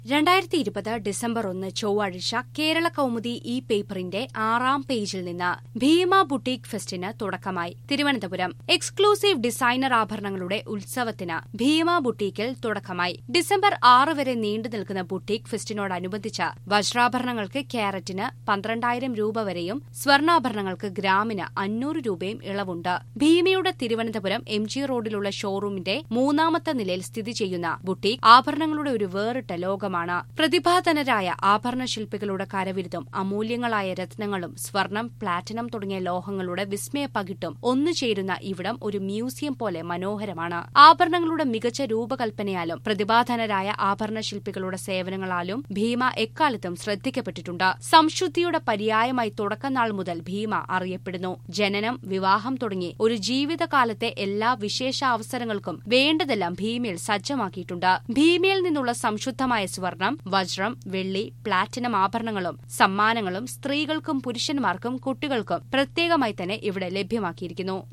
രണ്ടായിരത്തി ഇരുപത് ഡിസംബർ ഒന്ന് ചൊവ്വാഴ്ച കേരള കൗമുദി ഇ പേപ്പറിന്റെ ആറാം പേജിൽ നിന്ന് ഭീമ ബുട്ടീക് ഫെസ്റ്റിന് തുടക്കമായി തിരുവനന്തപുരം എക്സ്ക്ലൂസീവ് ഡിസൈനർ ആഭരണങ്ങളുടെ ഉത്സവത്തിന് ഭീമ ബുട്ടീക്കിൽ തുടക്കമായി ഡിസംബർ ആറ് വരെ നീണ്ടു നിൽക്കുന്ന ബുട്ടീക് ഫെസ്റ്റിനോടനുബന്ധിച്ച് വജ്രാഭരണങ്ങൾക്ക് ക്യാരറ്റിന് പന്ത്രണ്ടായിരം രൂപ വരെയും സ്വർണ്ണാഭരണങ്ങൾക്ക് ഗ്രാമിന് അഞ്ഞൂറ് രൂപയും ഇളവുണ്ട് ഭീമയുടെ തിരുവനന്തപുരം എം ജി റോഡിലുള്ള ഷോറൂമിന്റെ മൂന്നാമത്തെ നിലയിൽ സ്ഥിതി ചെയ്യുന്ന ബുട്ടീക് ആഭരണങ്ങളുടെ ഒരു വേറിട്ട ലോകമാണ് പ്രതിഭാധനരായ ആഭരണ ശില്പികളുടെ കരവിരുതും അമൂല്യങ്ങളായ രത്നങ്ങളും സ്വർണം പ്ലാറ്റിനം തുടങ്ങിയ ലോഹങ്ങളുടെ വിസ്മയ പകിട്ടും ഒന്നുചേരുന്ന ഇവിടം ഒരു മ്യൂസിയം പോലെ മനോഹരമാണ് ആഭരണങ്ങളുടെ മികച്ച രൂപകൽപ്പനയാലും പ്രതിഭാധനരായ ആഭരണ ശില്പികളുടെ സേവനങ്ങളാലും ഭീമ എക്കാലത്തും ശ്രദ്ധിക്കപ്പെട്ടിട്ടുണ്ട് സംശുദ്ധിയുടെ പര്യായമായി തുടക്കനാൾ മുതൽ ഭീമ അറിയപ്പെടുന്നു ജനനം വിവാഹം തുടങ്ങി ഒരു ജീവിതകാലത്തെ എല്ലാ വിശേഷാവസരങ്ങൾക്കും വേണ്ടതെല്ലാം ഭീമയിൽ സജ്ജമാക്കിയിട്ടുണ്ട് ഭീമയിൽ നിന്നുള്ള സംശുദ്ധമായ സ്വർണം വജ്രം വെള്ളി പ്ലാറ്റിനം ആഭരണങ്ങളും സമ്മാനങ്ങളും സ്ത്രീകൾക്കും പുരുഷന്മാർക്കും കുട്ടികൾക്കും പ്രത്യേകമായി തന്നെ ഇവിടെ ലഭ്യമാക്കിയിരിക്കുന്നു